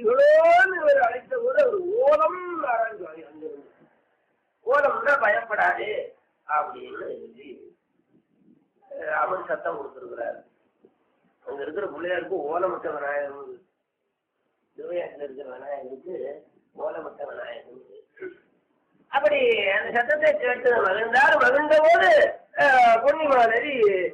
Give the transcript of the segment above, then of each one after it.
எவ்வளோன்னு இவர் அழைத்த போது அவர் ஓலம் ஆரம்பிச்சு அங்கிருந்து ஓலம்னா பயப்படாதே அப்படின்னு சொல்லி அஹ், அவர் சத்தம் கொடுத்துருக்கிறார் அங்க இருக்கிற பிள்ளையாருக்கு ஓலமிட்ட விநாயகர் திருவையாற்றில் இருக்கிற விநாயகருக்கு ஓலமிட்ட விநாயகர் அப்படி அந்த சத்தத்தை கேட்டு மகிழ்ந்தார் மகிழ்ந்த போது பொன்னிமாநதி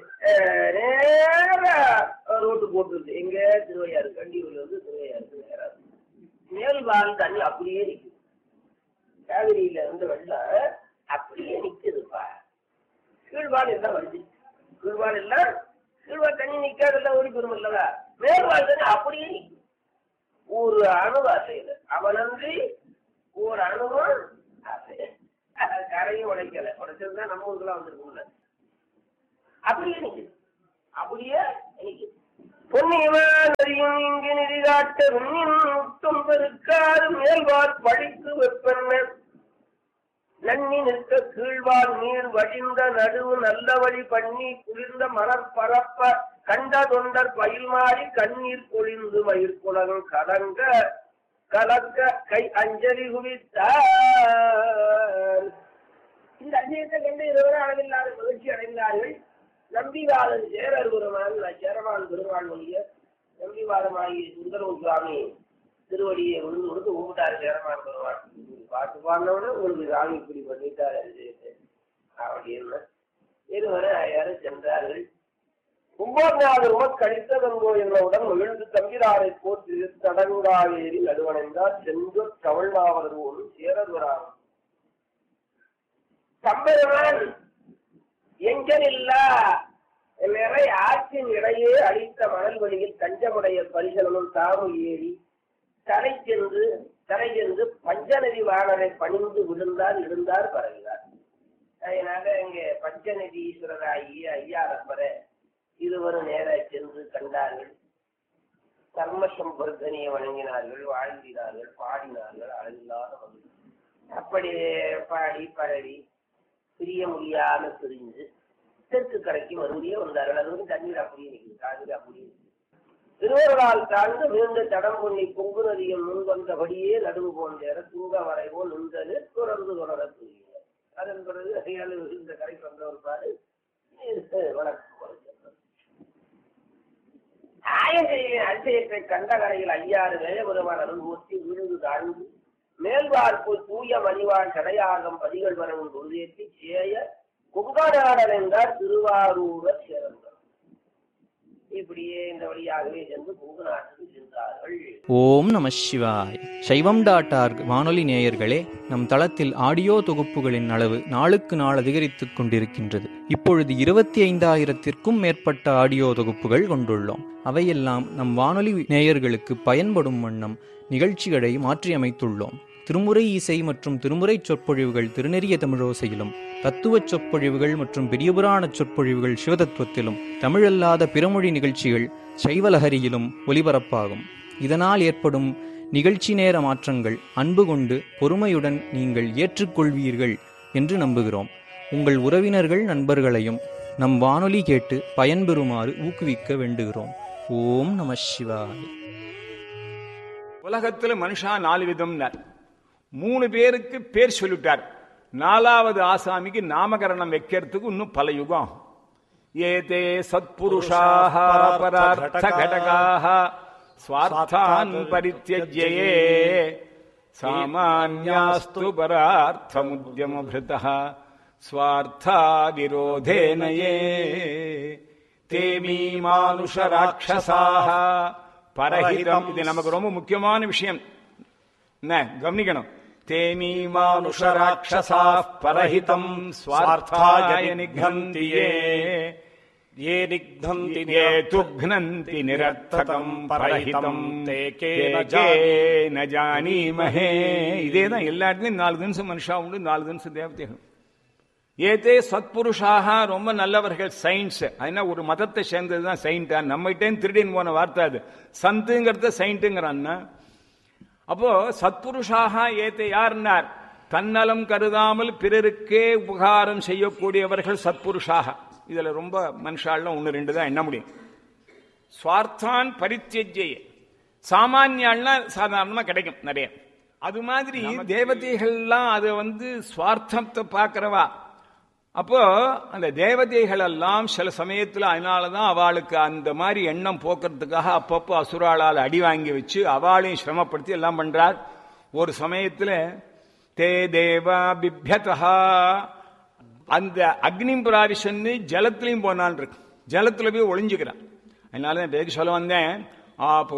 நேர ரோட்டு போட்டுருது எங்க திருவையாறு கண்டியூர்ல இருந்து திருவையாருக்கு நேரா மேல்வால் தண்ணி அப்படியே நிக்குது காவிரியில இருந்து வெள்ளம் அப்படியே நிக்குதுப்பா கீழ்வால் எல்லாம் வருது கீழ்வால் எல்லாம் கீழ்வால் தண்ணி நிக்காதெல்லாம் ஓடி பெறும் இல்லவா மேல்வால் தண்ணி அப்படியே நிக்கும் ஒரு அணு அசையுது அவனன்றி ஒரு அணுவும் அசையல. கரையும் உடைக்கல உடைச்சதுதான் நம்ம ஊருக்குலாம் வந்திருக்கும்ல அப்படியே நிக்குது அப்படியே நிக்குது பொன்னியவன் நதியும் இங்கு நிதி காட்ட விண்ணின் முட்டும் பெருக்காது மேல்வார் படித்து வெப்பெண்ண நன்னி நிற்க கீழ்வார் நீர் வடிந்த நடுவு நல்ல வழி பண்ணி குளிர்ந்த மணற்பரப்ப கண்ட தொண்டர் பயில் மாறி கண்ணீர் பொழிந்து மயிர்குலகம் கலங்க கலக்க கை அஞ்சலி குவித்தார் இந்த அஞ்சலியத்தை கண்டு இருவரும் அளவில்லாத மகிழ்ச்சி அடைந்தார்கள் நம்பிவாதன் சேரர் பெருமான் சேரவான் பெருமான் மொழிய நம்பிவாதமாகிய சுந்தரம் சுவாமி திருவடியை விழுந்து கொடுத்து ஊட்டார் சேரமான் பெருமான் பாட்டு பாடினவன உங்களுக்கு சாமி இப்படி பண்ணிட்டார் அப்படின்னு இருவரும் யாரும் சென்றார்கள் கும்போநாதர் உமக் கழித்ததங்கோ என்னவுடன் மகிழ்ந்து தம்பிராரை போற்றி தடங்குடாவேரி நடுவணைந்தார் சென்று கவழ்நாவலர் ஒரு சேரதுராம் சம்பெருமான் எங்கனில்லா நிறை ஆற்றின் இடையே அழித்த மணல் வழியில் தஞ்சமுடைய பரிசலனும் தாமு ஏறி தலை சென்று தலை சென்று பஞ்சநதி வாணரை பணிந்து விழுந்தார் இருந்தார் பரவினார் அதனால இங்க பஞ்சநதி ஈஸ்வரராகி ஐயாரப்பரை இருவரும் நேர சென்று கண்டார்கள் கர்ம சம்பர்தனியை வணங்கினார்கள் வாழ்ந்தினார்கள் பாடினார்கள் அளவில்லாத மகிழ்ச்சி. அப்படி பாடி பரவி பிரிய முடியாம பிரிஞ்சு தெற்கு கரைக்கு மறுபடியும் வந்தார்கள் அது வந்து தண்ணீர் அப்படியே நிற்குது காவிரி அப்படியே நிக்குது. திருவருளால் தாழ்ந்து விழுந்த தடம் பொன்னி பொங்கு நதியும் முன் வந்தபடியே நடுவு போன்ற தூங்க வரைவோ நின்றது தொடர்ந்து தொடர தூங்கினார் அதன் பிறகு அதையால் இந்த கரைக்கு வந்தவர் பாரு வணக்கம் கொடுத்தார். ஆயங்களின் அதிசயத்தை கண்ட கரையில் ஐயாறு வேயபெருமான் அனுபவத்தி விழுந்து தாழ்ந்து மேல்வார்ப்பு தூய மணிவான் சடையாகம் பதிகள் வரவும் உறுதியேற்றி சேய குங்காடாடல் என்றார் திருவாரூர சிறந்தார் இப்படியே இந்த வழியாகவே சென்று குங்கு நாட்டுக்கு சென்றார்கள் ஓம் நம சிவாய் சைவம் டாட் ஆர்க் வானொலி நேயர்களே நம் தளத்தில் ஆடியோ தொகுப்புகளின் அளவு நாளுக்கு நாள் அதிகரித்துக் கொண்டிருக்கின்றது இப்பொழுது இருபத்தி ஐந்தாயிரத்திற்கும் மேற்பட்ட ஆடியோ தொகுப்புகள் கொண்டுள்ளோம் அவையெல்லாம் நம் வானொலி நேயர்களுக்கு பயன்படும் வண்ணம் நிகழ்ச்சிகளை மாற்றியமைத்துள்ளோம் திருமுறை இசை மற்றும் திருமுறை சொற்பொழிவுகள் திருநெறிய தமிழோசையிலும் தத்துவச் சொற்பொழிவுகள் மற்றும் பெரியபுராண சொற்பொழிவுகள் சிவதத்துவத்திலும் தமிழல்லாத பிறமொழி நிகழ்ச்சிகள் சைவலஹரியிலும் ஒலிபரப்பாகும் இதனால் ஏற்படும் நிகழ்ச்சி நேர மாற்றங்கள் அன்பு கொண்டு பொறுமையுடன் நீங்கள் ஏற்றுக்கொள்வீர்கள் என்று நம்புகிறோம் உங்கள் உறவினர்கள் நண்பர்களையும் நம் வானொலி கேட்டு பயன்பெறுமாறு ஊக்குவிக்க வேண்டுகிறோம் ஓம் நம சிவாய உலகத்துல மனுஷா நாலு விதம்னார் மூணு பேருக்கு பேர் சொல்லிட்டார் நாலாவது ஆசாமிக்கு நாமகரணம் வைக்கிறதுக்கு இன்னும் பல யுகம் ஆகும். ஏதே சத்புருஷாக பரார்த்த கடகாக ஸ்வார்த்தான் பரித்தியஜ்யே சாமான்யாஸ்து பரார்த்தமுத்யமபிருதः ஸ்வார்த்தா விரோதேன ये ते மீமானுஷ ராட்சசாக பரஹிதம் இது நமக்கு ரொம்ப முக்கியமான விஷயம் என்ன கவனிக்கணும் தேமீ மானுஷ ராட்சசா பரஹிதம் ஸ்வார்த்தாய நிகந்தி ஏ ये निघ्नन्ति ஏ துக்னந்தி நிரர்த்தகம் பரஹிதம் ते கே केन ந ஜானீமஹே இதே தான் எல்லா இடத்துலயும் நாலு தினசம் மனுஷா உண்டு நாலு தினசம் தேவதைகள் ஏதே சத்புருஷாக ரொம்ப நல்லவர்கள் சயின்ஸ் அதனா ஒரு மதத்தை சேர்ந்ததுதான் சயின்டா நம்மகிட்டே திருடின்னு போன வார்த்தை அது சந்துங்கிறத சயின்ட்டுங்கிறான்னா அப்போ சத்புருஷாக ஏத்தே யார்னார் தன்னலம் கருதாமல் பிறருக்கே உபகாரம் செய்யக்கூடியவர்கள் சத்புருஷாக இதுல ரொம்ப மனுஷாலாம் ஒன்று ரெண்டு தான் எண்ண முடியும் சுவார்த்தான் பரித்தியஜ்யே சாமானியாள்னா சாதாரணமா கிடைக்கும் நிறைய அது மாதிரி தேவதைகள்லாம் அதை வந்து சுவார்த்தத்தை பார்க்கறவா அப்போ அந்த தேவதைகள் எல்லாம் சில சமயத்துல அதனாலதான் அவளுக்கு அந்த மாதிரி எண்ணம் போக்குறதுக்காக அப்பப்போ அசுராளால் அடி வாங்கி வச்சு அவளையும் சிரமப்படுத்தி எல்லாம் பண்றார் ஒரு சமயத்துல தே தேவா பிப்யதா அந்த அக்னி பிராவிஷன்னு ஜலத்திலையும் போனான் இருக்கு ஜலத்துல போய் ஒளிஞ்சுக்கிறான் அதனால நான் பேருக்கு சொல்ல வந்தேன் ஆ